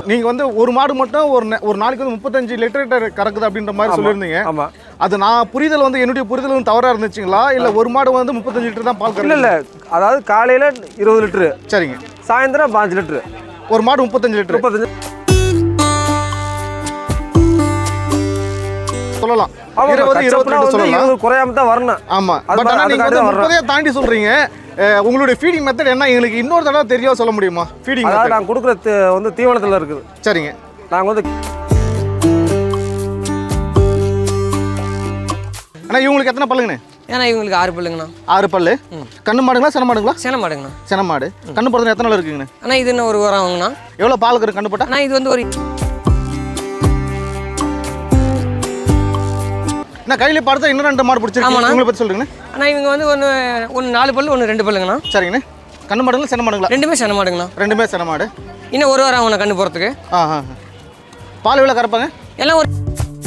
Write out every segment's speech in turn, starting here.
நீங்க வந்து ஒரு மாடு மட்டும் ஒரு நே- ஒரு நாளைக்கு வந்து முப்பத்தஞ்சு லிட்டர் கறக்குது அப்படின்ற மாதிரி சொல்லியிருந்தீங்க ஆமாம் அது நான் புரிதல் வந்து என்னுடைய புரிதல் வந்து தவறா இருந்துச்சுங்களா இல்ல ஒரு மாடு வந்து முப்பத்தஞ்சு லிட்டர் தான் பால் இல்லை கறக்குது இல்லை அதாவது காலையில் இருபது லிட்ரு சரிங்க சாயந்தரம் பாஞ்சு லிட்ரு ஒரு மாடு முப்பத்தஞ்சு லிட்டர் முப்பத்தஞ்சு சொல்லலாம் ஆமாம் இருபது இருபத்தி கச்சப்புனா ரெண்டு வந்து சொல்லலாம் இருபது குறையாம தான் வரணும் ஆமா அது பட் மாதிரி ஆனா நீங்க அதுக்காக வந்து தான் வர்றோம். முப்பதே தாண்டி சொல்றீங்க அஹ், உங்களுடைய ஃபீடிங் மெத்தட் என்ன எங்களுக்கு இன்னொரு தடவை தெரியா சொல்ல முடியுமா ஃபீடிங் அதாவது மெத்தட் நாங்கள் கொடுக்குற தி- வந்து தீவனத்தில் இருக்குது சரிங்க நாங்கள் வந்து அண்ணா இவங்களுக்கு எத்தனை பல்லுங்கண்ணே ஏன்னா இவங்களுக்கு ஆறு பல்லுங்கண்ணா ஆறு பல்லு கண்ணு மாடுங்களா சென மாடுங்களா சேன மாடுங்கண்ணா சென மாடு கண்ணு போடுறது எத்தனை நாள் இருக்குங்கண்ணே அண்ணா இது என்ன ஒரு வாரம் ஆகுங்கண்ணா எவ்வளோ பால் கரு கண்ணு போட்டா அண்ணா இது வந்து ஒரு நான் கையில பார்த்தா இன்னும் ரெண்டு மாடு பிடிச்சிருக்கீங்க ஆமாண்ணா. உங்களை பற்றி சொல்லுங்கண்ணே அண்ணா இவங்க வந்து ஒன்று ஒன்று நாலு பல்லு ஒன்று ரெண்டு பல்லுங்கண்ணா சரிங்கண்ணே கண்ணு மாடுங்களா சென மாடுங்களா ரெண்டுமே சேன மாடுங்கண்ணா ரெண்டுமே சென மாடு இன்னும் ஒரு வாரம் ஆகுண்ணா கண்ணு போகிறதுக்கு ஆ ஆ ஆ. பால் எவ்வளோ கறப்பாங்க எல்லாம் ஒரு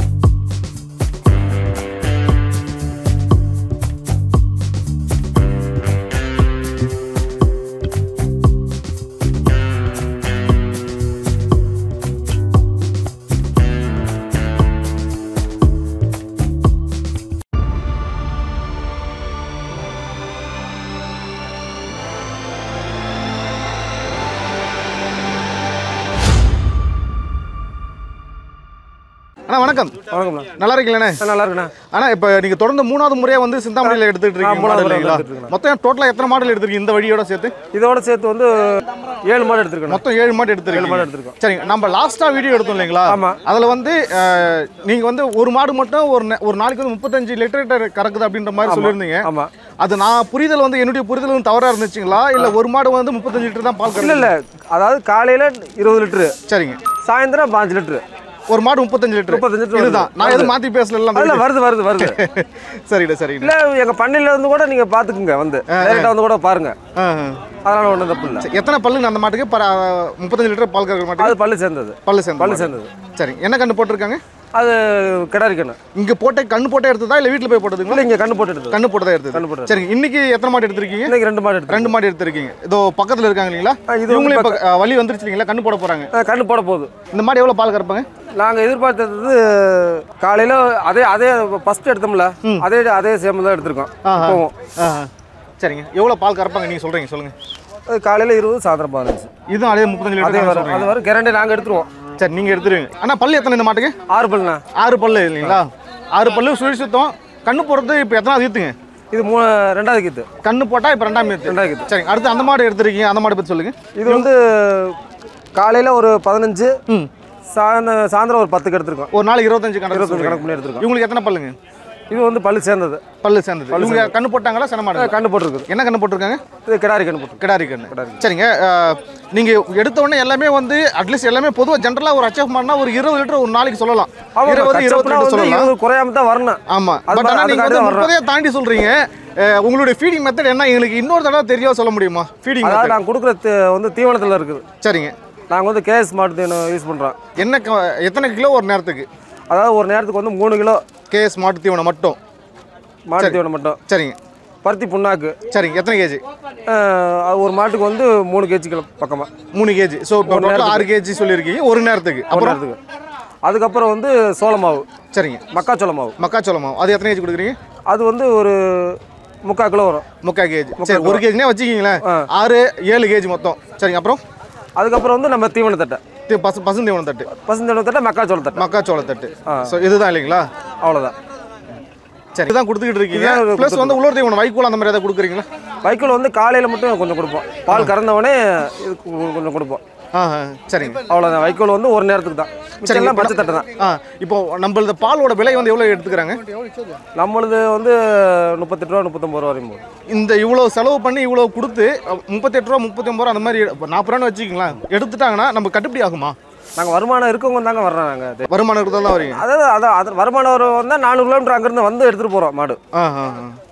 அண்ணா வணக்கம் வணக்கம்ண்ணா நல்லா இருக்கீங்களாண்ணே ஆ, நல்லா இருக்குண்ணா அண்ணா இப்போ நீங்க தொடர்ந்து மூணாவது முறையா வந்து சிந்தாமணியில் எடுத்துட்டு ஆ, இருக்கீங்க மூணாவது மாடல் முறை இல்லைங்களா எடுத்துட்டு இருக்கேன். மொத்தம் டோட்டலாக எத்தனை மாடல் எடுத்திருக்கீங்க இந்த வழியோட சேர்த்து இதோட சேர்த்து வந்து ஏழு மாடு எடுத்துருக்கேன் மொத்தம் ஏழு மாடு ஏழு எடுத்திருக்கீங்க மாடு எடுத்திருக்கோம் சரிங்க நம்ம லாஸ்டா வீடியோ எடுத்தோம் இல்லைங்களா ஆமா. அதுல வந்து அஹ், நீங்க வந்து ஒரு மாடு மட்டும் ஒரு நே- ஒரு நாளைக்கு வந்து முப்பத்தஞ்சு லிட்டர் கறக்குது அப்படின்ற மாதிரி சொல்லியிருந்தீங்க ஆமாம் அது நான் புரிதல் வந்து என்னுடைய புரிதல் வந்து தவறா இருந்துச்சுங்களா இல்ல ஒரு மாடு வந்து முப்பத்தஞ்சு லிட்டர் தான் பால் இல்லை கறக்குது இல்லை அதாவது காலையில் இருபது லிட்ரு சரிங்க சாயந்தரம் பாஞ்சு லிட்ரு ஒரு மாடு முப்பத்தஞ்சு லிட்டர் முப்பத்தஞ்சு லிட்டர் இதுதான் வருது. நான் எதுவும் மாத்தி பேசல அதில் வருது வருது வருது சரிடா சரிடா இல்லை எங்கள் பண்ணையில் வந்து கூட நீங்கள் பார்த்துக்குங்க வந்து டேரெக்டாக வந்து கூட பாருங்க ஆ, ஆ. அதனால் ஒன்றும் தப்பு இல்லை சரி, எத்தனை பல்லுங்க அந்த மாட்டுக்கு பர முப்பத்தஞ்சு லிட்டர் பால் கறக்கிற மாட்டுக்கு அது பல்லு சேர்ந்தது பல்லு சேர்ந்து பல்லு சேர்ந்தது சரி என்ன கண்ணு போட்டிருக்காங்க அது கிடாரி கண்ணு இங்க போட்ட கண்ணு போட்டே எடுத்ததா இல்ல வீட்டுல போய் போட்டதுங்களா இல்லை இங்கே கண்ணு போட்டு எடுத்தது கண்ணு போட்டதா எடுத்தது கண்ணு போட்டது. சரிங்க இன்னைக்கு எத்தனை மாடு எடுத்திருக்கீங்க இன்னைக்கு ரெண்டு மாடு எடுத்து ரெண்டு மாடு எடுத்திருக்கீங்க இதோ பக்கத்துல இருக்காங்க இல்லைங்களா ஆ, இது வந்து இவங்களே இப்ப அஹ், வலி வந்துருச்சு இல்லைங்களா கண்ணு போட போறாங்க கண்ணு போட போகுது இந்த மாடு எவ்வளவு பால் கறப்பாங்க நாங்கள் எதிர்பார்த்தது காலையில் அதே அதே ஃபஸ்ட் எடுத்தோம்ல அதே அதே சேம் தான் எடுத்திருக்கோம் ஆஹா. போவோம் ஆஹா. சரிங்க எவ்வளவு பால் கறப்பாங்க நீங்க சொல்றீங்க சொல்லுங்க அது காலையில் இருபது சாயந்தரம் பதினஞ்சு இதுவும் அதே முப்பத்தஞ்சு அதே லிட்டர் வரும் சொல்றீங்க அது வரும் கேரண்டி நாங்கள் எடுத்துருவோம் சரி நீங்க எடுத்துருவீங்க ஆனா பல்லு எத்தனை இந்த மாட்டுக்கு ஆறு பல்லுண்ணா ஆறு பல்லு இல்லைங்களா ஆறு பல்லு சுழி சுத்தம் கண்ணு போடுறது இப்போ எத்தனாவது ஈத்துங்க இது மூணு ரெண்டாவது கீத்து கண்ணு போட்டா இப்போ ரெண்டாம் ஈத்து ரெண்டாவது கீத்து சரிங்க அடுத்து அந்த மாடு எடுத்திருக்கீங்க அந்த மாடு பத்தி சொல்லுங்க இது வந்து காலையில் ஒரு பதினஞ்சு ம் சாயந்த சாயந்தரம் ஒரு பத்துக்கு எடுத்திருக்கோம் ஒரு நாளைக்கு இருபத்தஞ்சு கணக்கு இருபத்தஞ்சு சொல்றீங்க. கணக்கு பண்ணி எடுத்திருக்கோம் இவங்களுக்கு எத்தனை பல்லுங்க இது வந்து பல்லு சேர்ந்தது பல்லு சேர்ந்தது இவங்க கண்ணு போட்டாங்களா சென மாடு கண்ணு போட்டிருக்குது என்ன கண்ணு போட்டிருக்காங்க இது கிடாரி கண்ணு போட்டு கிடாரி கண்ணு சரிங்க அஹ், நீங்க எடுத்த உடனே எல்லாமே வந்து அட்லீஸ்ட் எல்லாமே பொதுவா ஜென்ரலா ஒரு அச்சீவ் பண்ணா ஒரு இருபது லிட்டர் ஒரு நாளைக்கு சொல்லலாம் இருபது இருபத்தி ரெண்டு சொல்லலாம் இருபது குறையாம தான் வரணும் ஆமா அது பட் ஆனா மாதிரி நீங்க அதுக்காக வந்து தான் வர்றோம். முப்பதே தாண்டி சொல்றீங்க அஹ், உங்களுடைய ஃபீடிங் மெத்தட் என்ன எங்களுக்கு இன்னொரு தடவை தெரியா சொல்ல முடியுமா ஃபீடிங் அதாவது நாங்கள் கொடுக்குற தி- வந்து தீவனத்தில் இருக்குது சரிங்க நாங்கள் வந்து கேஎஸ் மாட்டு தீவனம் யூஸ் பண்ணுறோம் என்ன க- எத்தனை கிலோ ஒரு நேரத்துக்கு அதாவது ஒரு நேரத்துக்கு வந்து மூணு கிலோ கேஎஸ் மாட்டு தீவனம் மட்டும் மாட்டு தீவனம் மட்டும் சரிங்க பருத்தி புண்ணாக்கு சரிங்க எத்தனை கேஜி அஹ், அது ஒரு மாட்டுக்கு வந்து மூணு கேஜி கிலோ பக்கமாக மூணு கேஜி ஸோ இப்போ டோட்டல் ஆறு கேஜி சொல்லியிருக்கீங்க ஒரு நேரத்துக்கு ஒரு அப்புறம் நேரத்துக்கு அதுக்கப்புறம் வந்து சோள மாவு சரிங்க மக்காச்சோள மாவு மக்காச்சோள மாவு அது எத்தனை கேஜி கொடுக்குறீங்க அது வந்து ஒரு முக்கால் கிலோ வரும் முக்கா கேஜி சரி ஒரு கேஜினே வச்சுக்கிங்களேன் ஆ. ஆறு ஏழு கேஜி மொத்தம் சரிங்க அப்புறம் அதுக்கப்புறம் வந்து நம்ம தீவனத்தட்டை தி- பசு பசுந்தீவனம் தட்டு பசுந்தீவனத்தட்டை மக்காச்சோள தட்டை மக்காச்சோள தட்டு ஆ. ஸோ இதுதான் இல்லைங்களா அவ்வளோதான் சரி இதுதான் கொடுத்துக்கிட்டு இருக்கீங்க இதுதான் ப்ளஸ் கொடுத்துட்டு வந்து உலர் தீவனம் வைக்கோல் அந்த மாதிரி ஏதாவது கொடுக்குறீங்களா வைக்கோல் வந்து காலையில் மட்டும் கொஞ்சம் கொடுப்போம் பால் கறந்தவொடனே இது கு- கொஞ்சம் கொடுப்போம் ஆ ஆ, சரிங்க அவ்வளோதான் வைக்கோல் வந்து ஒரு நேரத்துக்கு தான் சரிங்க, எல்லாம் பச்சை தட்டை தான் ஆ இப்போ நம்மளது பாலோட விலை வந்து எவ்வளோ எடுத்துக்கிறாங்க நம்மளது வந்து முப்பத்தெட்டு ரூபா முப்பத்தொம்பது ரூபா வரையும் போகுது இந்த இவ்வளோ செலவு பண்ணி இவ்வளோ கொடுத்து முப்பத்தெட்டு ரூபா முப்பத்தி ரூபா அந்த மாதிரி இப்போ நாற்பது ரூபான்னு வச்சுக்கிங்களேன் எடுத்துட்டாங்கன்னா நம்ம கட்டுப்படி ஆகுமா நாங்கள் வருமானம் இருக்கவங்க தாங்க வர்றோம் நாங்கள் வருமானம் இருந்தால் தான் வரீங்க அதாவது அதான் அது வருமானம் வரும் வந்தால் நானூறு கிலோமீட்டர் அங்கேருந்து வந்து எடுத்துகிட்டு போகிறோம் மாடு ஆ ஆ ஆ.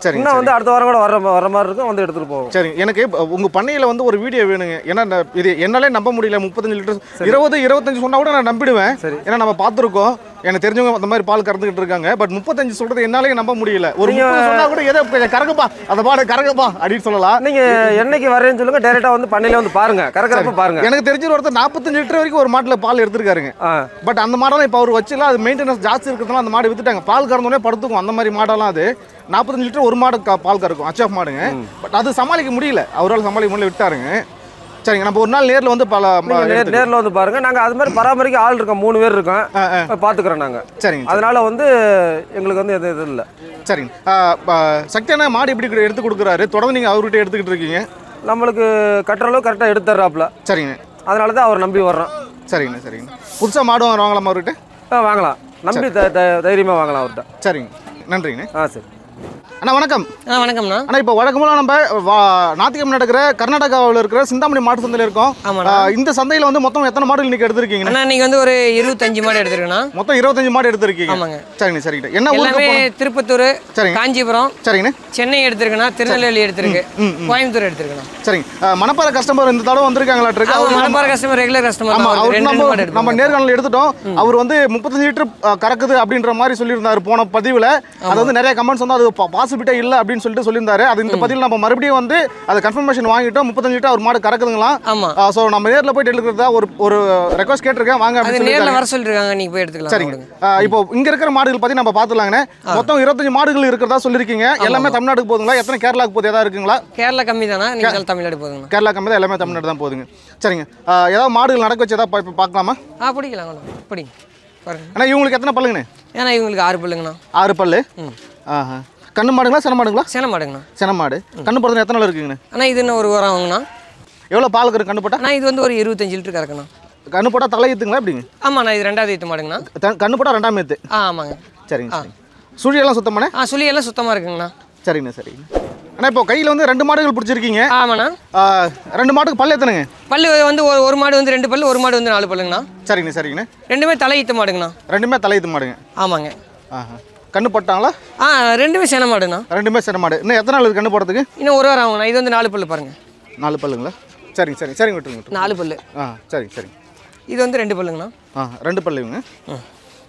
சரிங்க, இன்னும் வந்து அடுத்த வாரம் கூட வர வர மாதிரி இருக்கும் வந்து எடுத்துகிட்டு போவோம் சரிங்க எனக்கு இப்ப உங்க பண்ணையில வந்து ஒரு வீடியோ வேணுங்க ஏன்னா இந்த- இது என்னாலே நம்ப முடியல முப்பத்தஞ்சு லிட்டர் இருபது இருபத்தஞ்சு சொன்னா கூட நான் நம்பிடுவேன் சரி. ஏன்னா நம்ம பார்த்துருக்கோம் எனக்கு தெரிஞ்சவங்க அந்த மாதிரி பால் கறந்துக்கிட்டு இருக்காங்க பட் முப்பத்தஞ்சு சொல்றது என்னாலே நம்ப முடியல ஒரு நீங்க- முப்பது சொன்னா கூட ஏதோ கொஞ்சம் கறக்குப்பா அந்த பாடு கறக்குப்பா அப்படின்னு சொல்லலாம் நீங்கள் என்னைக்கு வரேன்னு சொல்லுங்க டேரெக்டாக வந்து பண்ணையில வந்து பாருங்க கறக்கிறப்ப பாருங்க எனக்கு தெரிஞ்ச ஒருத்தர் நாற்பத்தஞ்சு லிட்டர் வரைக்கும் ஒரு மாட்டுல பால் எடுத்திருக்காருங்க ஆ பட் அந்த மாடெல்லாம் இப்போ அவர் வச்சுல அது மெயின்டெனன்ஸ் ஜாஸ்தி இருக்கிறதுனால அந்த மாடு வித்துட்டாங்க பால் கறந்தோடனே படுத்துக்கும் அந்த மாதிரி மாடெல்லாம் அது நாற்பத்தஞ்சு லிட்டர் ஒரு மாடு க- பால் கறக்கும் அச்சாஃப் மாடுங்க பட் அது சமாளிக்க முடியல அவரால் சமாளிக்க முடியல விட்டாருங்க சரிங்க நம்ம ஒரு நாள் நேரில் வந்து பல ம- நீங்கள் நேர் எடுத்துக்கலாம். நேரில் வந்து பாருங்க நாங்கள் அது மாதிரி பராமரிக்க ஆள் இருக்கோம் மூணு பேர் இருக்கோம் ஆ, ஆ. பார்த்துக்குறோம் நாங்கள் சரிங்க அதனால வந்து எங்களுக்கு வந்து எந்த இது இல்லை சரிங்க ஆ, ப- சக்தியான மாடு எப்படி கு- எடுத்து கொடுக்குறாரு தொடர்ந்து நீங்கள் அவர்கிட்ட எடுத்துக்கிட்டு இருக்கீங்க நம்மளுக்கு கட்டுற அளவு கரெக்டாக எடுத்துட்றாப்புல சரிங்க அதனால தான் அவர் நம்பி வர்றோம் சரிங்க சரிங்க புதுசாக மாடு வாங்கலாமா அவர்கிட்ட ஆ வாங்கலாம் நம்பி த த- தைரியமா வாங்கலாம் அவர்கிட்ட சரிங்க நன்றிங்க ஆ சரி அண்ணா வணக்கம் ஆ வணக்கம்ண்ணா அண்ணா இப்போ வழக்கமாக நம்ம வா ஞாத்திக்கிழமை நடக்கிற கர்நாடகாவில் இருக்கிற சிந்தாமணி மாட்டு சந்தையில் இருக்கோம் ஆமாண்ணா ஆ, இந்த சந்தையில் வந்து மொத்தம் எத்தனை மாடுகள் இன்னைக்கு எடுத்திருக்கீங்க அண்ணா இன்னைக்கு வந்து ஒரு இருபத்தஞ்சு மாடு எடுத்துருக்கேண்ணா மொத்தம் இருபத்தஞ்சு மாடு எடுத்திருக்கீங்க ஆமாங்க சரிங்க சரிங்க என்ன ஊருக்கு எல்லாமே போகணும் திருப்பத்தூர் சரிங்க காஞ்சிபுரம் சரிங்கண்ணே சென்னை எடுத்திருக்கேண்ணா திருநெல்வேலி எடுத்திருக்கு கோயம்புத்தூர் எடுத்திருக்கேண்ணா சரிங்க ஆ, மணப்பாறை கஸ்டமர் இந்த தடவை வந்திருக்காங்களா இருக்கு ஆமா அவர் மணப்பாறை கஸ்டமர் ரெகுலர் கஸ்டமர் ஆமா தான் அவர் ரெண்டு நம்ம மாடு நம்ம எடுப்பாங்க நேர்காணல் எடுத்துட்டோம் அவர் வந்து முப்பத்தஞ்சு லிட்டர் கறக்குது அப்படின்ற மாதிரி சொல்லியிருந்தாரு போன பதிவில் அது வந்து நிறைய கமெண்ட்ஸ் வந்து அது பாசிபிலிட்டே இல்லை அப்படின்னு சொல்லிட்டு சொல்லியிருந்தாரு அது இந்த பதிவில் நம்ம மறுபடியும் வந்து அது கன்ஃபர்மேஷன் வாங்கிட்டோம் முப்பத்தஞ்சு லிட்டர் அவர் மாடு கறக்குதுங்களாம் ஆமா ஸோ நம்ம நேரில் போயிட்டு எடுக்கிறதா ஒரு ஒரு ரெக்வஸ்ட் கேட்டிருக்கேன் வாங்க அது அப்படின்னு நேர்ல சொல்லி வர சொல்லிருக்காங்க நீங்க போய் எடுத்துக்கலாம் சரிங்க கொடுங்க. ஆ, இப்போ இங்க இருக்கிற மாடுகள் பத்தி நம்ம பாத்துலாங்கண்ணே மொத்தம் இருபத்தஞ்சு மாடுகள் இருக்கிறதா சொல்லிருக்கீங்க எல்லாமே தமிழ்நாட்டுக்கு போதுங்களா எத்தனை கேரளாக்கு போகுது ஏதாவது இருக்குங்களா கேரளா கம்மி தானா நீங்க தமிழ்நாடு போதுங்கண்ணா கேரளா கம்மி தான் எல்லாமே தமிழ்நாடு தான் போகுதுங்க சரிங்க ஆ, ஏதாவது மாடுகள் நடக்க வச்சு ஏதாவது பா- பார்க்கலாமா ஆ பிடிக்கலாம் கொண்டு பிடிங்க பாருங்க அண்ணா இவங்களுக்கு எத்தனை பல்லுங்கண்ணே ஏன்னா இவங்களுக்கு ஆறு பிள்ளைங்கண்ணா ஆறு பல்லு ஆஹா கண்ணு மாடுங்களா சென மாடுங்களா சேன மாடுங்கண்ணா சென மாடு கண்ணு போடுறது எத்தனை நாள் இருக்குங்கண்ணே அண்ணா இது என்ன ஒரு வாரம் ஆகுங்கண்ணா எவ்வளோ பால் கரு கண்ணு போட்டா அண்ணா இது வந்து ஒரு இருபத்தஞ்சு லிட்டர் கறக்கண்ணா கண்ணு போட்டா தலையுத்துங்களா எப்படிங்க ஆமாண்ணா இது ரெண்டாவது ஈத்து மாடுங்கண்ணா த- கண்ணு போட்டா ரெண்டாம் ஏத்து ஆ ஆமாங்க சரிங்க சரிங்க சுழியெல்லாம் சுத்தமாண்ணே ஆ சுழி எல்லாம் சுத்தமாக இருக்குங்கண்ணா சரிங்கண்ணே சரிங்க அண்ணா இப்போ கையில் வந்து ரெண்டு மாடுகள் பிடிச்சிருக்கீங்க ஆமாண்ணா ஆ, ரெண்டு மாட்டுக்கு பல்லு எத்தனைங்க பல்லு வந்து ஒரு ஒரு மாடு வந்து ரெண்டு பல்லு ஒரு மாடு வந்து நாலு பல்லுங்கண்ணா சரிங்கண்ணே சரிங்கண்ணே ரெண்டுமே தலை ஈத்து மாடுங்கண்ணா ரெண்டுமே தலையுத்து மாடுங்க ஆமாங்க ஆஹா கண்ணு போட்டாங்களா ஆ ரெண்டுமே சேன மாடுண்ணா ரெண்டுமே சென மாடு இன்னும் எத்தனை நாள் இருக்கு கண்ணு போடுறதுக்கு இன்னும் ஒரு வாரம் ஆகுங்கண்ணா இது வந்து நாலு பல்லு பாருங்க நாலு பல்லுங்களா சரிங்க சரிங்க சரிங்க விட்டுருங்க விட்டுருங்க நாலு பல்லு ஆ சரிங்க சரிங்க இது வந்து ரெண்டு பல்லுங்கண்ணா ஆ ரெண்டு பல்லுங்க ம்.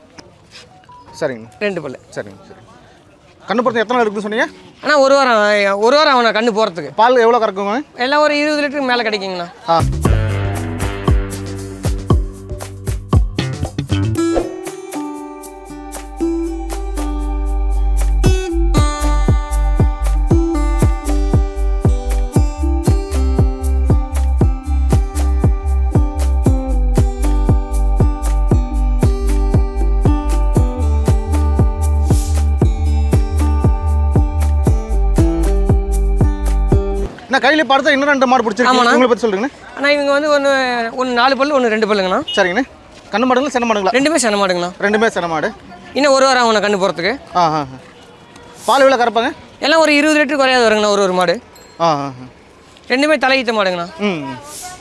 சரிங்க ரெண்டு பல்லு சரிங்க சரிங்க கண்ணு போடுறது எத்தனை நாள் இருக்குன்னு சொன்னீங்க அண்ணா ஒரு வாரம் ஒரு வாரம் ஆகுண்ணா கண்ணு போகிறதுக்கு பால் எவ்வளோ கறக்குங்க எல்லாம் ஒரு இருபது லிட்டருக்கு மேலே கிடைக்குங்கண்ணா ஆ நான் கையில் பார்த்தா இன்னும் ரெண்டு மாடு பிடிச்சிருக்கீங்க ஆமாண்ணா. உங்களை பற்றி சொல்லுங்கண்ணே அண்ணா இவங்க வந்து ஒன்று ஒன்று நாலு பல்லு ஒன்று ரெண்டு பல்லுங்கண்ணா சரிங்கண்ணே கண்ணு மாடுங்களா சென மாடுங்களா ரெண்டுமே சேன மாடுங்கண்ணா ரெண்டுமே சென மாடு இன்னும் ஒரு வாரம் ஆகுண்ணா கண்ணு போகிறதுக்கு ஆ ஆ ஆ. பால் எவ்வளோ கறப்பாங்க எல்லாம் ஒரு இருபது லிட்டர் குறையாது வருங்கண்ணா ஒரு ஒரு மாடு ஆ ஆ ஆ. ரெண்டுமே தலை ஈத்த மாடுங்கண்ணா ம் ம்.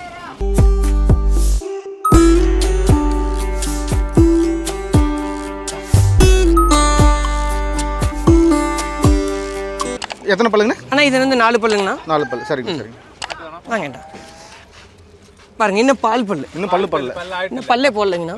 எத்தனை பல்லுங்கண்ணே அண்ணா இது வந்து நாலு பல்லுங்கண்ணா நாலு பல்லு சரிங்க சரிங்க வாங்கண்டா பாருங்க இன்னும் பால் பல்லு இன்னும் பல்லு பல்ல இன்னும் பல்லே போடலைங்கண்ணா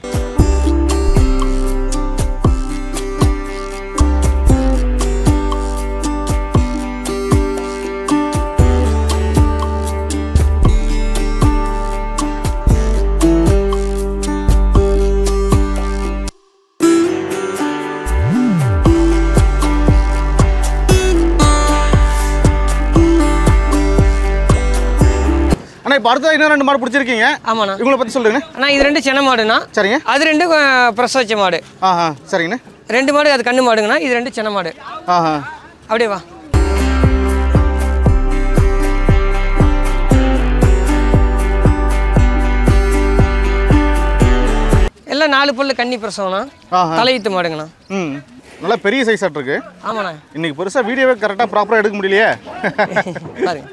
அண்ணா இப்போ அடுத்த இன்னும் ரெண்டு மாடு பிடிச்சிருக்கீங்க ஆமாண்ணா இவங்களை பற்றி சொல்லுங்கண்ணே அண்ணா இது ரெண்டு சென்ன மாடுண்ணா சரிங்க அது ரெண்டு அஹ், பிரசவ வச்ச மாடு ஆ ஆ சரிங்கண்ணே ரெண்டு மாடு அது கண்ணு மாடுங்கண்ணா இது ரெண்டு சென்ன மாடு ஆ ஆ அப்படியே வா எல்லாம் நாலு பல்லு கன்னி பிரசவம்ண்ணா ஆஹா. தலையீத்து மாடுங்கண்ணா ம் நல்லா பெரிய சைஸ் இருக்கு ஆமாண்ணா இன்னைக்கு பெருசாக வீடியோவே கரெக்டாக ப்ராப்பராக எடுக்க முடியலையே பாருங்க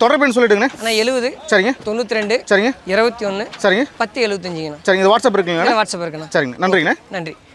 உங்கள் தொடர்புன்னு சொல்லிடுங்கண்ணே ஆனால் எழுபது சரிங்க தொண்ணூற்றி ரெண்டு சரிங்க இருபத்தி ஒன்று சரிங்க பத்து எழுபத்தஞ்சுங்கண்ணா சரிங்க இது வாட்ஸ்அப் இருக்குங்களா வாட்ஸ்அப் இருக்குண்ணா சரிங்க நன்றிங்கண்ணே நன்றி